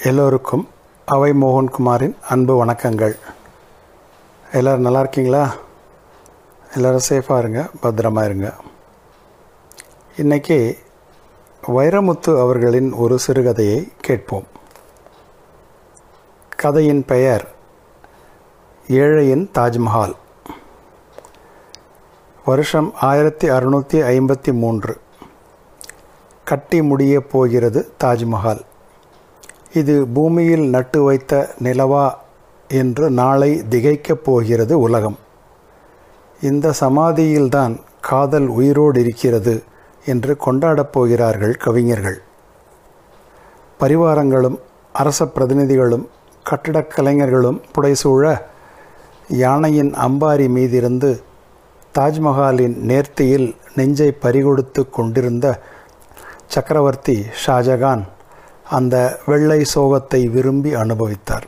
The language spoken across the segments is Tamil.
எல்லோருக்கும் அவை மோகன்குமாரின் அன்பு வணக்கங்கள் எல்லோரும் நல்லா இருக்கீங்களா எல்லோரும் சேஃபாக இருங்க பத்திரமா இருங்க இன்றைக்கி வைரமுத்து அவர்களின் ஒரு சிறுகதையை கேட்போம் கதையின் பெயர் ஏழையின் தாஜ்மஹால் வருஷம் ஆயிரத்தி அறுநூற்றி ஐம்பத்தி மூன்று கட்டி முடியப் போகிறது தாஜ்மஹால் இது பூமியில் நட்டு வைத்த நிலவா என்று நாளை திகைக்கப் போகிறது உலகம் இந்த சமாதியில்தான் காதல் உயிரோடு இருக்கிறது என்று கொண்டாடப் போகிறார்கள் கவிஞர்கள் பரிவாரங்களும் அரச பிரதிநிதிகளும் கட்டிடக் கலைஞர்களும் புடைசூழ யானையின் அம்பாரி மீதிருந்து தாஜ்மஹாலின் நேர்த்தியில் நெஞ்சை பறிகொடுத்து கொண்டிருந்த சக்கரவர்த்தி ஷாஜகான் அந்த வெள்ளை சோகத்தை விரும்பி அனுபவித்தார்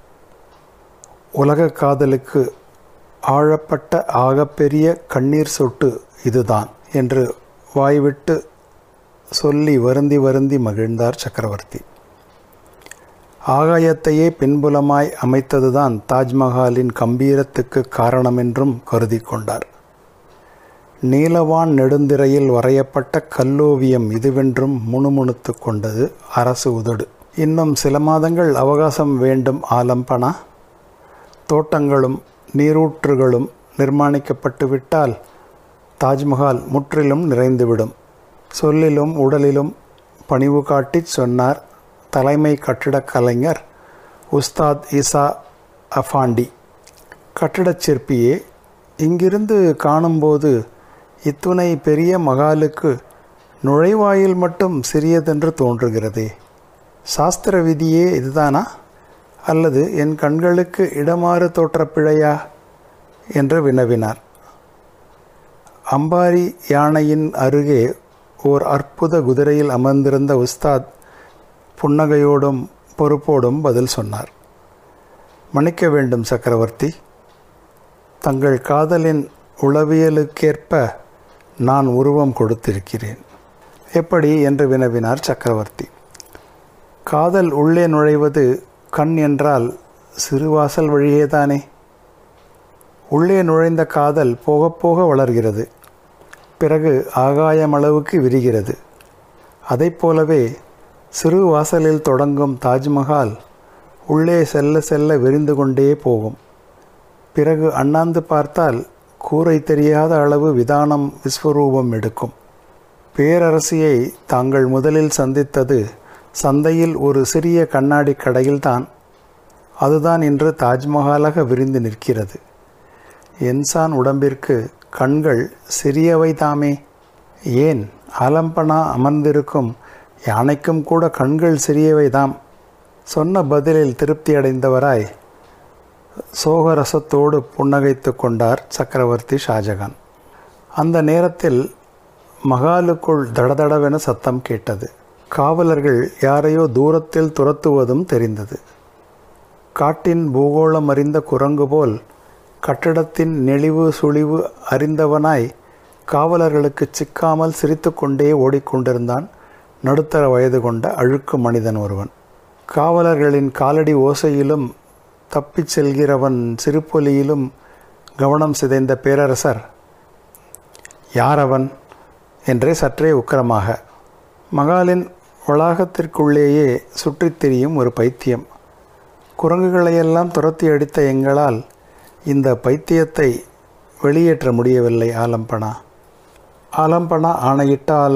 உலக காதலுக்கு ஆழப்பட்ட ஆகப்பெரிய கண்ணீர் சொட்டு இதுதான் என்று வாய்விட்டு சொல்லி வருந்தி வருந்தி மகிழ்ந்தார் சக்கரவர்த்தி ஆகாயத்தையே பின்புலமாய் அமைத்ததுதான் தாஜ்மஹாலின் கம்பீரத்துக்கு காரணமென்றும் கருதி கொண்டார் நீலவான் நெடுந்திரையில் வரையப்பட்ட கல்லோவியம் இதுவென்றும் முணுமுணுத்து கொண்டது அரசு உதடு இன்னும் சில மாதங்கள் அவகாசம் வேண்டும் ஆலம்பனா தோட்டங்களும் நீரூற்றுகளும் நிர்மாணிக்கப்பட்டு விட்டால் தாஜ்மஹால் முற்றிலும் நிறைந்துவிடும் சொல்லிலும் உடலிலும் பணிவு காட்டிச் சொன்னார் தலைமை கட்டிடக் கலைஞர் உஸ்தாத் இசா அஃபாண்டி கட்டிடச் சிற்பியே இங்கிருந்து காணும்போது இத்துணை பெரிய மகாலுக்கு நுழைவாயில் மட்டும் சிறியதென்று தோன்றுகிறதே சாஸ்திர விதியே இதுதானா அல்லது என் கண்களுக்கு இடமாறு தோற்ற பிழையா என்று வினவினார் அம்பாரி யானையின் அருகே ஓர் அற்புத குதிரையில் அமர்ந்திருந்த உஸ்தாத் புன்னகையோடும் பொறுப்போடும் பதில் சொன்னார் மன்னிக்க வேண்டும் சக்கரவர்த்தி தங்கள் காதலின் உளவியலுக்கேற்ப நான் உருவம் கொடுத்திருக்கிறேன் எப்படி என்று வினவினார் சக்கரவர்த்தி காதல் உள்ளே நுழைவது கண் என்றால் சிறுவாசல் வழியேதானே உள்ளே நுழைந்த காதல் போக போக வளர்கிறது பிறகு ஆகாயமளவுக்கு விரிகிறது அதைப் போலவே சிறு வாசலில் தொடங்கும் தாஜ்மஹால் உள்ளே செல்ல செல்ல விரிந்து கொண்டே போகும் பிறகு அண்ணாந்து பார்த்தால் கூரை தெரியாத அளவு விதானம் விஸ்வரூபம் எடுக்கும் பேரரசியை தாங்கள் முதலில் சந்தித்தது சந்தையில் ஒரு சிறிய கண்ணாடி கடையில்தான் அதுதான் இன்று தாஜ்மஹாலாக விரிந்து நிற்கிறது என்சான் உடம்பிற்கு கண்கள் சிறியவை தாமே ஏன் ஆலம்பனா அமர்ந்திருக்கும் யானைக்கும் கூட கண்கள் சிறியவைதாம் சொன்ன பதிலில் திருப்தி அடைந்தவராய் சோகரசத்தோடு புன்னகைத்து கொண்டார் சக்கரவர்த்தி ஷாஜகான் அந்த நேரத்தில் மகாலுக்குள் தடதடவென சத்தம் கேட்டது காவலர்கள் யாரையோ தூரத்தில் துரத்துவதும் தெரிந்தது காட்டின் பூகோளம் அறிந்த குரங்கு போல் கட்டிடத்தின் நெளிவு சுழிவு அறிந்தவனாய் காவலர்களுக்கு சிக்காமல் சிரித்துக்கொண்டே ஓடிக்கொண்டிருந்தான் நடுத்தர வயது கொண்ட அழுக்கு மனிதன் ஒருவன் காவலர்களின் காலடி ஓசையிலும் தப்பிச் செல்கிறவன் சிறுப்பொலியிலும் கவனம் சிதைந்த பேரரசர் யார் அவன் என்றே சற்றே உக்கிரமாக மகாலின் வளாகத்திற்குள்ளேயே சுற்றித் திரியும் ஒரு பைத்தியம் குரங்குகளையெல்லாம் துரத்தி அடித்த எங்களால் இந்த பைத்தியத்தை வெளியேற்ற முடியவில்லை ஆலம்பனா ஆலம்பனா ஆணையிட்டால்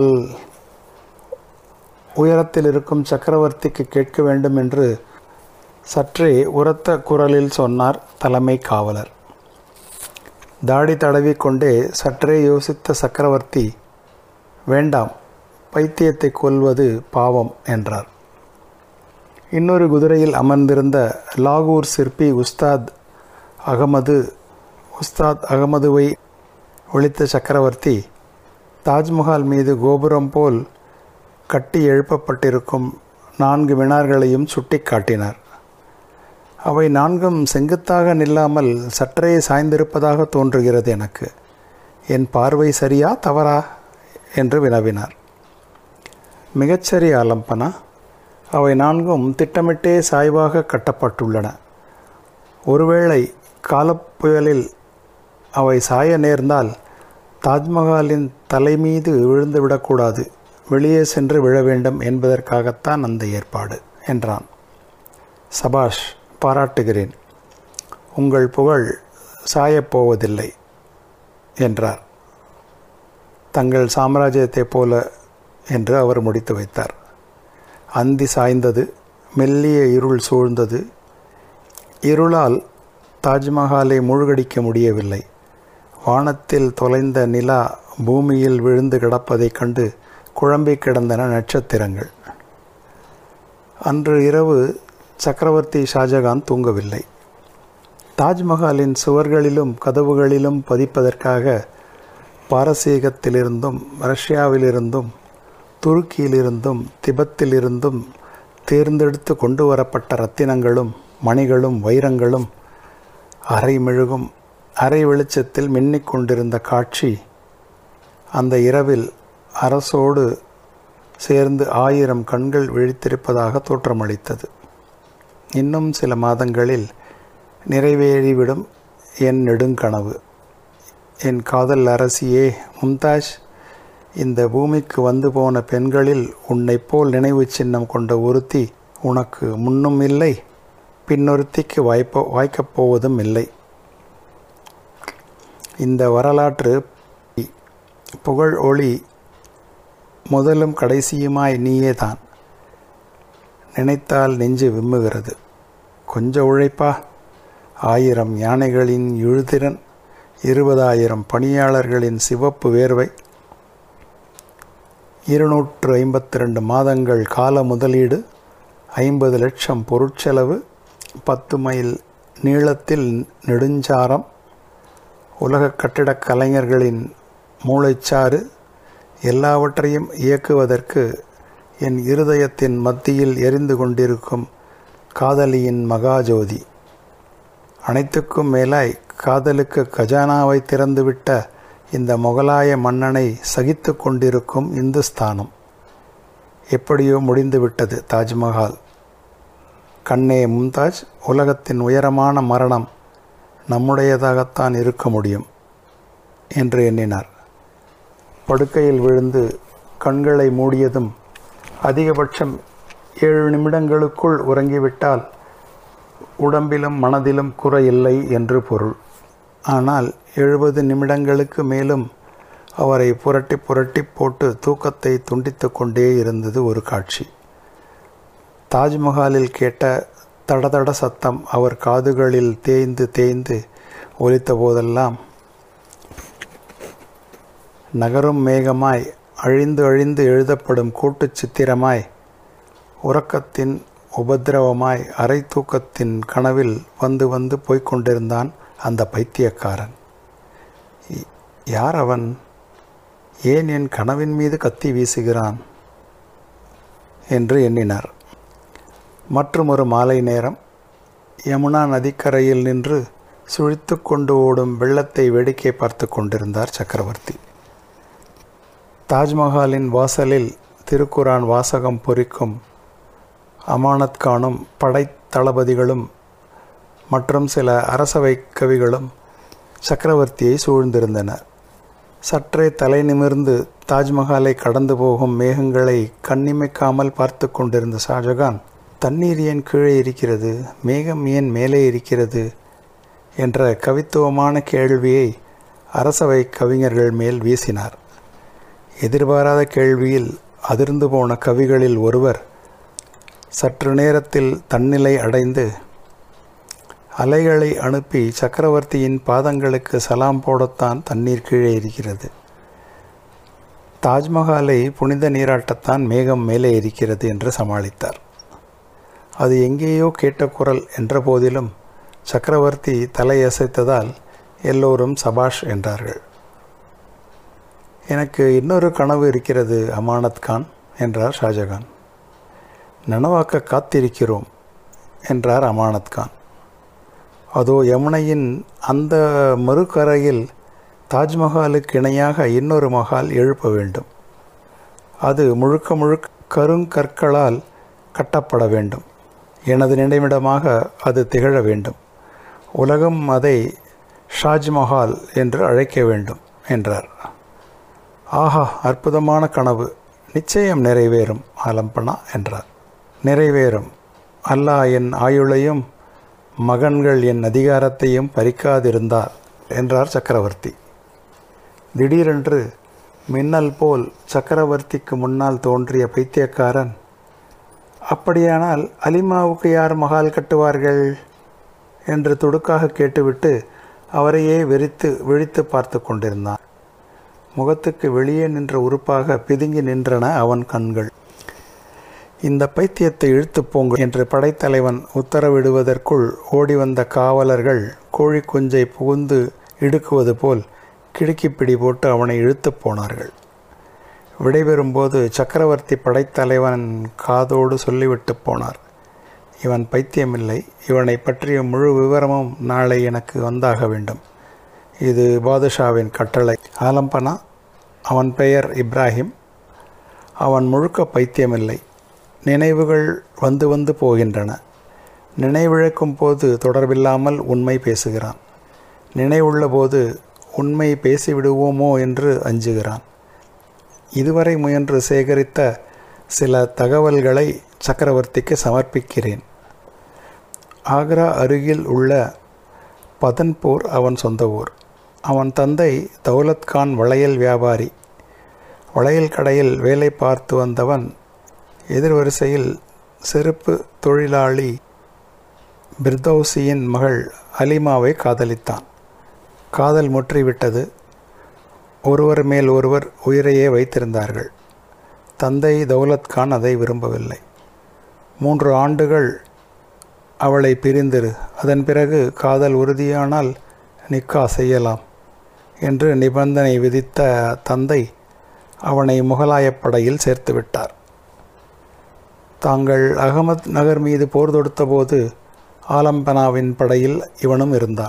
உயரத்தில் இருக்கும் சக்கரவர்த்திக்கு கேட்க வேண்டும் என்று சற்றே உரத்த குரலில் சொன்னார் தலைமை காவலர் தாடி தடவி கொண்டே சற்றே யோசித்த சக்கரவர்த்தி வேண்டாம் பைத்தியத்தை கொல்வது பாவம் என்றார் இன்னொரு குதிரையில் அமர்ந்திருந்த லாகூர் சிற்பி உஸ்தாத் அகமது உஸ்தாத் அகமதுவை ஒழித்த சக்கரவர்த்தி தாஜ்மஹால் மீது கோபுரம் போல் கட்டி எழுப்பப்பட்டிருக்கும் நான்கு மினார்களையும் சுட்டி காட்டினார் அவை நான்கும் செங்குத்தாக நில்லாமல் சற்றே சாய்ந்திருப்பதாக தோன்றுகிறது எனக்கு என் பார்வை சரியா தவறா என்று வினவினார் மிகச்சரி ஆலம்பனா அவை நான்கும் திட்டமிட்டே சாய்வாக கட்டப்பட்டுள்ளன ஒருவேளை காலப்புயலில் அவை சாய நேர்ந்தால் தாஜ்மஹாலின் தலை மீது விழுந்து விடக்கூடாது வெளியே சென்று விழ வேண்டும் என்பதற்காகத்தான் அந்த ஏற்பாடு என்றான் சபாஷ் பாராட்டுகிறேன் உங்கள் புகழ் சாயப்போவதில்லை என்றார் தங்கள் சாம்ராஜ்யத்தைப் போல என்று அவர் முடித்து வைத்தார் அந்தி சாய்ந்தது மெல்லிய இருள் சூழ்ந்தது இருளால் தாஜ்மஹாலை மூழ்கடிக்க முடியவில்லை வானத்தில் தொலைந்த நிலா பூமியில் விழுந்து கிடப்பதைக் கண்டு குழம்பி கிடந்தன நட்சத்திரங்கள் அன்று இரவு சக்கரவர்த்தி ஷாஜகான் தூங்கவில்லை தாஜ்மஹாலின் சுவர்களிலும் கதவுகளிலும் பதிப்பதற்காக பாரசீகத்திலிருந்தும் ரஷ்யாவிலிருந்தும் துருக்கியிலிருந்தும் திபத்திலிருந்தும் தேர்ந்தெடுத்து கொண்டு வரப்பட்ட ரத்தினங்களும் மணிகளும் வைரங்களும் அரை மெழுகும் அரை வெளிச்சத்தில் மின்னிக் கொண்டிருந்த காட்சி அந்த இரவில் அரசோடு சேர்ந்து ஆயிரம் கண்கள் விழித்திருப்பதாக தோற்றமளித்தது இன்னும் சில மாதங்களில் நிறைவேறிவிடும் என் நெடுங்கனவு என் காதல் அரசியே மும்தாஜ் இந்த பூமிக்கு வந்து போன பெண்களில் உன்னைப் போல் நினைவு சின்னம் கொண்ட ஒருத்தி உனக்கு முன்னும் இல்லை பின்னொருத்திக்கு வாய்ப்ப வாய்க்கப் போவதும் இல்லை இந்த வரலாற்று புகழ் ஒளி முதலும் கடைசியுமாய் நீயே தான் நினைத்தால் நெஞ்சு விம்முகிறது கொஞ்ச உழைப்பா ஆயிரம் யானைகளின் இழுதிறன் இருபதாயிரம் பணியாளர்களின் சிவப்பு வேர்வை இருநூற்று ஐம்பத்தி ரெண்டு மாதங்கள் கால முதலீடு ஐம்பது லட்சம் பொருட்செலவு பத்து மைல் நீளத்தில் நெடுஞ்சாரம் உலக கட்டிடக் கலைஞர்களின் மூளைச்சாறு எல்லாவற்றையும் இயக்குவதற்கு என் இருதயத்தின் மத்தியில் எரிந்து கொண்டிருக்கும் காதலியின் மகாஜோதி அனைத்துக்கும் மேலாய் காதலுக்கு கஜானாவை திறந்துவிட்ட இந்த முகலாய மன்னனை சகித்து கொண்டிருக்கும் இந்துஸ்தானம் எப்படியோ முடிந்துவிட்டது தாஜ்மஹால் கண்ணே மும்தாஜ் உலகத்தின் உயரமான மரணம் நம்முடையதாகத்தான் இருக்க முடியும் என்று எண்ணினார் படுக்கையில் விழுந்து கண்களை மூடியதும் அதிகபட்சம் ஏழு நிமிடங்களுக்குள் உறங்கிவிட்டால் உடம்பிலும் மனதிலும் குறையில்லை என்று பொருள் ஆனால் எழுபது நிமிடங்களுக்கு மேலும் அவரை புரட்டி புரட்டி போட்டு தூக்கத்தை துண்டித்து கொண்டே இருந்தது ஒரு காட்சி தாஜ்மஹாலில் கேட்ட தடதட சத்தம் அவர் காதுகளில் தேய்ந்து தேய்ந்து ஒலித்த போதெல்லாம் நகரும் மேகமாய் அழிந்து அழிந்து எழுதப்படும் கூட்டுச் சித்திரமாய் உறக்கத்தின் உபதிரவமாய் அரை தூக்கத்தின் கனவில் வந்து வந்து போய்க் கொண்டிருந்தான் அந்த பைத்தியக்காரன் யார் அவன் ஏன் என் கனவின் மீது கத்தி வீசுகிறான் என்று எண்ணினார் மற்றும் ஒரு மாலை நேரம் யமுனா நதிக்கரையில் நின்று சுழித்து கொண்டு ஓடும் வெள்ளத்தை வேடிக்கை பார்த்து கொண்டிருந்தார் சக்கரவர்த்தி தாஜ்மஹாலின் வாசலில் திருக்குரான் வாசகம் பொறிக்கும் அமானத் கானும் படை தளபதிகளும் மற்றும் சில அரசவை கவிகளும் சக்கரவர்த்தியை சூழ்ந்திருந்தனர் சற்றே தலை நிமிர்ந்து தாஜ்மஹாலை கடந்து போகும் மேகங்களை கண்ணிமைக்காமல் பார்த்து கொண்டிருந்த ஷாஜகான் தண்ணீர் ஏன் கீழே இருக்கிறது மேகம் ஏன் மேலே இருக்கிறது என்ற கவித்துவமான கேள்வியை அரசவை கவிஞர்கள் மேல் வீசினார் எதிர்பாராத கேள்வியில் அதிர்ந்து போன கவிகளில் ஒருவர் சற்று நேரத்தில் தன்னிலை அடைந்து அலைகளை அனுப்பி சக்கரவர்த்தியின் பாதங்களுக்கு சலாம் போடத்தான் தண்ணீர் கீழே இருக்கிறது தாஜ்மஹாலை புனித நீராட்டத்தான் மேகம் மேலே இருக்கிறது என்று சமாளித்தார் அது எங்கேயோ கேட்ட குரல் என்ற போதிலும் சக்கரவர்த்தி தலையசைத்ததால் எல்லோரும் சபாஷ் என்றார்கள் எனக்கு இன்னொரு கனவு இருக்கிறது அமானத் கான் என்றார் ஷாஜகான் நனவாக்க காத்திருக்கிறோம் என்றார் அமானத் கான் அதோ யமுனையின் அந்த மறுகரையில் தாஜ்மஹாலுக்கு இணையாக இன்னொரு மஹால் எழுப்ப வேண்டும் அது முழுக்க முழுக்க கருங்கற்களால் கட்டப்பட வேண்டும் எனது நினைவிடமாக அது திகழ வேண்டும் உலகம் அதை ஷாஜ்மஹால் என்று அழைக்க வேண்டும் என்றார் ஆஹா அற்புதமான கனவு நிச்சயம் நிறைவேறும் ஆலம்பனா என்றார் நிறைவேறும் அல்லாஹ் என் ஆயுளையும் மகன்கள் என் அதிகாரத்தையும் பறிக்காதிருந்தார் என்றார் சக்கரவர்த்தி திடீரென்று மின்னல் போல் சக்கரவர்த்திக்கு முன்னால் தோன்றிய பைத்தியக்காரன் அப்படியானால் அலிமாவுக்கு யார் மகால் கட்டுவார்கள் என்று துடுக்காக கேட்டுவிட்டு அவரையே வெறித்து விழித்து பார்த்து கொண்டிருந்தான் முகத்துக்கு வெளியே நின்ற உறுப்பாக பிதுங்கி நின்றன அவன் கண்கள் இந்த பைத்தியத்தை இழுத்து போங்கள் என்று படைத்தலைவன் உத்தரவிடுவதற்குள் ஓடி வந்த காவலர்கள் கோழி குஞ்சை புகுந்து இடுக்குவது போல் கிடுக்கிப்பிடி போட்டு அவனை இழுத்து போனார்கள் விடைபெறும்போது சக்கரவர்த்தி படைத்தலைவன் காதோடு சொல்லிவிட்டு போனார் இவன் பைத்தியமில்லை இவனை பற்றிய முழு விவரமும் நாளை எனக்கு வந்தாக வேண்டும் இது பாதுஷாவின் கட்டளை ஆலம்பனா அவன் பெயர் இப்ராஹிம் அவன் முழுக்க பைத்தியமில்லை நினைவுகள் வந்து வந்து போகின்றன நினைவிழக்கும் போது தொடர்பில்லாமல் உண்மை பேசுகிறான் நினைவுள்ள போது உண்மை பேசிவிடுவோமோ என்று அஞ்சுகிறான் இதுவரை முயன்று சேகரித்த சில தகவல்களை சக்கரவர்த்திக்கு சமர்ப்பிக்கிறேன் ஆக்ரா அருகில் உள்ள பதன்பூர் அவன் சொந்த ஊர் அவன் தந்தை தௌலத்கான் வளையல் வியாபாரி வளையல் கடையில் வேலை பார்த்து வந்தவன் எதிர்வரிசையில் செருப்பு தொழிலாளி பிர்தௌசியின் மகள் அலிமாவை காதலித்தான் காதல் முற்றிவிட்டது ஒருவர் மேல் ஒருவர் உயிரையே வைத்திருந்தார்கள் தந்தை தௌலத்கான் அதை விரும்பவில்லை மூன்று ஆண்டுகள் அவளை பிரிந்திரு அதன் பிறகு காதல் உறுதியானால் நிக்கா செய்யலாம் என்று நிபந்தனை விதித்த தந்தை அவனை முகலாயப் படையில் சேர்த்து விட்டார் தாங்கள் அகமத் நகர் மீது போர் தொடுத்தபோது ஆலம்பனாவின் படையில் இவனும் இருந்தான்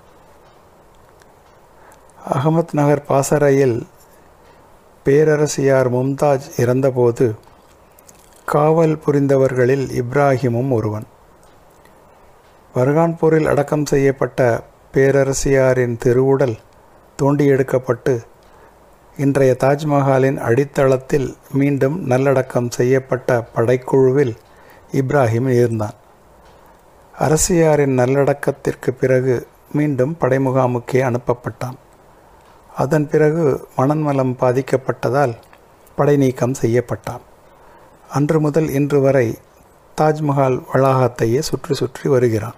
அகமத் நகர் பாசறையில் பேரரசியார் மும்தாஜ் இறந்தபோது காவல் புரிந்தவர்களில் இப்ராஹிமும் ஒருவன் வர்கான்பூரில் அடக்கம் செய்யப்பட்ட பேரரசியாரின் திருவுடல் தோண்டி எடுக்கப்பட்டு இன்றைய தாஜ்மஹாலின் அடித்தளத்தில் மீண்டும் நல்லடக்கம் செய்யப்பட்ட படைக்குழுவில் இப்ராஹிம் இருந்தான் அரசியாரின் நல்லடக்கத்திற்கு பிறகு மீண்டும் படைமுகாமுக்கே அனுப்பப்பட்டான் அதன் பிறகு மணன்மலம் பாதிக்கப்பட்டதால் படை நீக்கம் செய்யப்பட்டான் அன்று முதல் இன்று வரை தாஜ்மஹால் வளாகத்தையே சுற்றி சுற்றி வருகிறான்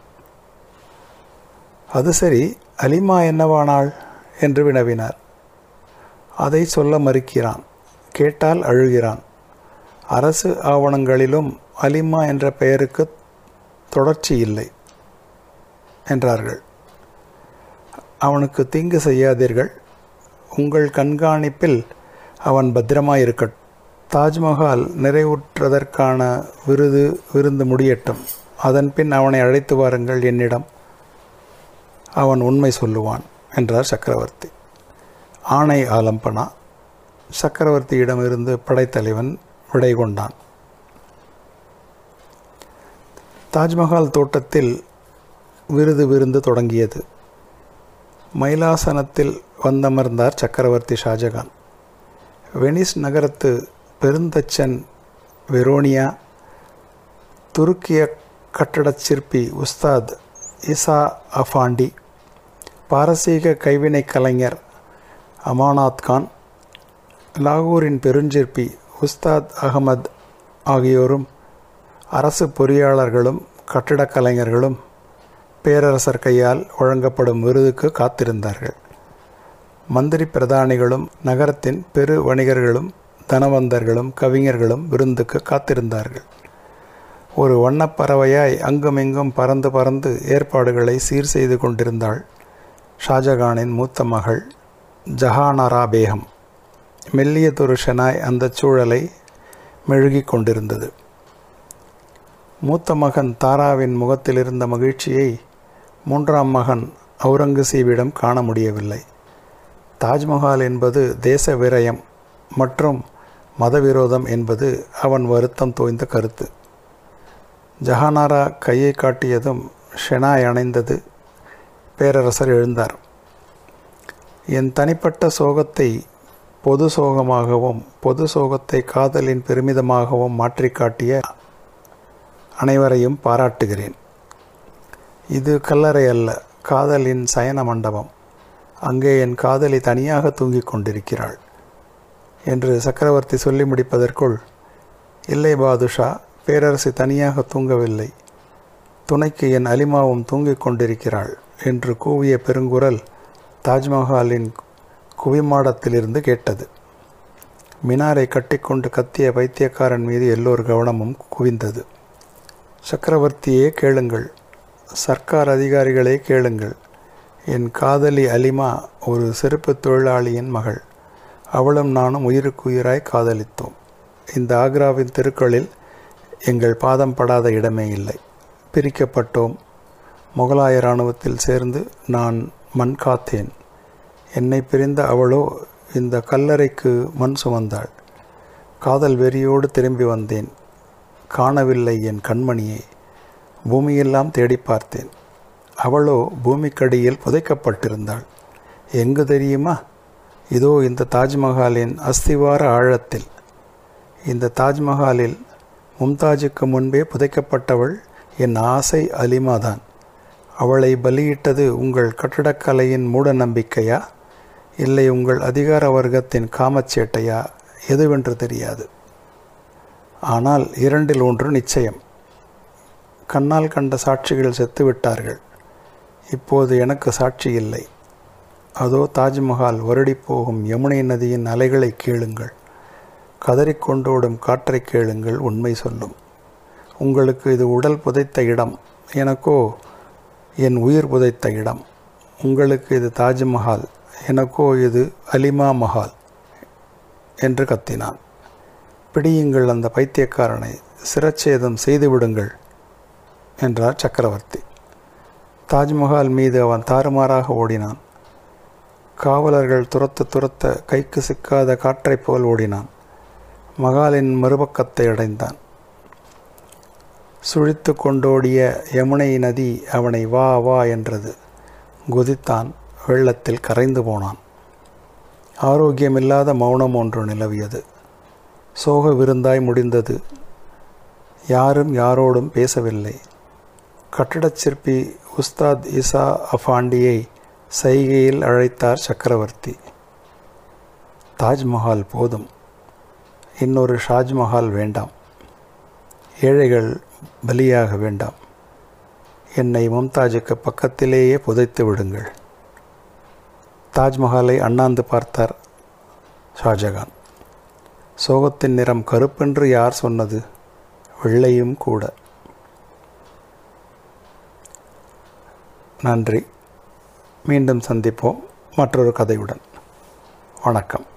அது சரி அலிமா என்னவானாள் என்று வினவினார் அதை சொல்ல மறுக்கிறான் கேட்டால் அழுகிறான் அரசு ஆவணங்களிலும் அலிமா என்ற பெயருக்கு தொடர்ச்சி இல்லை என்றார்கள் அவனுக்கு தீங்கு செய்யாதீர்கள் உங்கள் கண்காணிப்பில் அவன் பத்திரமாயிருக்கட்டும் தாஜ்மஹால் நிறைவுற்றதற்கான விருது விருந்து முடியட்டும் அதன் பின் அவனை அழைத்து வாருங்கள் என்னிடம் அவன் உண்மை சொல்லுவான் என்றார் சக்கரவர்த்தி ஆணை ஆலம்பனா சக்கரவர்த்தியிடமிருந்து படைத்தலைவன் விடை கொண்டான் தாஜ்மஹால் தோட்டத்தில் விருது விருந்து தொடங்கியது மயிலாசனத்தில் வந்தமர்ந்தார் சக்கரவர்த்தி ஷாஜகான் வெனிஸ் நகரத்து பெருந்தச்சன் வெரோனியா துருக்கிய கட்டடச் சிற்பி உஸ்தாத் இசா அஃபாண்டி பாரசீக கைவினைக் கலைஞர் அமானாத் கான் லாகூரின் பெருஞ்சிற்பி உஸ்தாத் அகமது ஆகியோரும் அரசு பொறியாளர்களும் கட்டிடக் கலைஞர்களும் பேரரசர் கையால் வழங்கப்படும் விருதுக்கு காத்திருந்தார்கள் மந்திரி பிரதானிகளும் நகரத்தின் பெரு வணிகர்களும் தனவந்தர்களும் கவிஞர்களும் விருந்துக்கு காத்திருந்தார்கள் ஒரு வண்ணப்பறவையாய் அங்குமிங்கும் பறந்து பறந்து ஏற்பாடுகளை சீர் செய்து கொண்டிருந்தாள் ஷாஜகானின் மூத்த மகள் ஜஹானாரா பேகம் மெல்லியதொரு ஷெனாய் அந்த சூழலை மெழுகிக் கொண்டிருந்தது மூத்த மகன் தாராவின் முகத்தில் இருந்த மகிழ்ச்சியை மூன்றாம் மகன் அவுரங்கசீபிடம் காண முடியவில்லை தாஜ்மஹால் என்பது தேச விரயம் மற்றும் மதவிரோதம் என்பது அவன் வருத்தம் தோய்ந்த கருத்து ஜஹானாரா கையை காட்டியதும் ஷெனாய் அணைந்தது பேரரசர் எழுந்தார் என் தனிப்பட்ட சோகத்தை பொது சோகமாகவும் பொது சோகத்தை காதலின் பெருமிதமாகவும் மாற்றி காட்டிய அனைவரையும் பாராட்டுகிறேன் இது கல்லறை அல்ல காதலின் சயன மண்டபம் அங்கே என் காதலி தனியாக தூங்கிக் கொண்டிருக்கிறாள் என்று சக்கரவர்த்தி சொல்லி முடிப்பதற்குள் இல்லை பாதுஷா பேரரசி தனியாக தூங்கவில்லை துணைக்கு என் அலிமாவும் தூங்கிக் கொண்டிருக்கிறாள் என்று கூவிய பெருங்குரல் தாஜ்மஹாலின் குவிமாடத்திலிருந்து கேட்டது மினாரை கட்டிக்கொண்டு கத்திய பைத்தியக்காரன் மீது எல்லோர் கவனமும் குவிந்தது சக்கரவர்த்தியே கேளுங்கள் சர்க்கார் அதிகாரிகளே கேளுங்கள் என் காதலி அலிமா ஒரு செருப்பு தொழிலாளியின் மகள் அவளும் நானும் உயிருக்குயிராய் காதலித்தோம் இந்த ஆக்ராவின் தெருக்களில் எங்கள் பாதம் படாத இடமே இல்லை பிரிக்கப்பட்டோம் முகலாய இராணுவத்தில் சேர்ந்து நான் மண் காத்தேன் என்னை பிரிந்த அவளோ இந்த கல்லறைக்கு மண் சுமந்தாள் காதல் வெறியோடு திரும்பி வந்தேன் காணவில்லை என் கண்மணியை பூமியெல்லாம் தேடி பார்த்தேன் அவளோ பூமிக்கடியில் புதைக்கப்பட்டிருந்தாள் எங்கு தெரியுமா இதோ இந்த தாஜ்மஹாலின் அஸ்திவார ஆழத்தில் இந்த தாஜ்மஹாலில் மும்தாஜுக்கு முன்பே புதைக்கப்பட்டவள் என் ஆசை அலிமாதான் அவளை பலியிட்டது உங்கள் கட்டடக்கலையின் மூட நம்பிக்கையா இல்லை உங்கள் அதிகார வர்க்கத்தின் காமச்சேட்டையா எதுவென்று தெரியாது ஆனால் இரண்டில் ஒன்று நிச்சயம் கண்ணால் கண்ட சாட்சிகள் செத்துவிட்டார்கள் இப்போது எனக்கு சாட்சி இல்லை அதோ தாஜ்மஹால் வருடி போகும் யமுனை நதியின் அலைகளை கேளுங்கள் கதறிக்கொண்டோடும் காற்றை கேளுங்கள் உண்மை சொல்லும் உங்களுக்கு இது உடல் புதைத்த இடம் எனக்கோ என் உயிர் புதைத்த இடம் உங்களுக்கு இது தாஜ்மஹால் எனக்கோ இது அலிமா மஹால் என்று கத்தினான் பிடியுங்கள் அந்த பைத்தியக்காரனை சிரச்சேதம் செய்துவிடுங்கள் என்றார் சக்கரவர்த்தி தாஜ்மஹால் மீது அவன் தாறுமாறாக ஓடினான் காவலர்கள் துரத்த துரத்த கைக்கு சிக்காத காற்றைப் போல் ஓடினான் மகாலின் மறுபக்கத்தை அடைந்தான் சுழித்து கொண்டோடிய யமுனை நதி அவனை வா வா என்றது குதித்தான் வெள்ளத்தில் கரைந்து போனான் ஆரோக்கியமில்லாத மௌனம் ஒன்று நிலவியது சோக விருந்தாய் முடிந்தது யாரும் யாரோடும் பேசவில்லை கட்டடச் சிற்பி உஸ்தாத் இசா அஃபாண்டியை சைகையில் அழைத்தார் சக்கரவர்த்தி தாஜ்மஹால் போதும் இன்னொரு ஷாஜ்மஹால் வேண்டாம் ஏழைகள் பலியாக வேண்டாம் என்னை மும்தாஜுக்கு பக்கத்திலேயே புதைத்து விடுங்கள் தாஜ்மஹாலை அண்ணாந்து பார்த்தார் ஷாஜகான் சோகத்தின் நிறம் கருப்பென்று யார் சொன்னது வெள்ளையும் கூட நன்றி மீண்டும் சந்திப்போம் மற்றொரு கதையுடன் வணக்கம்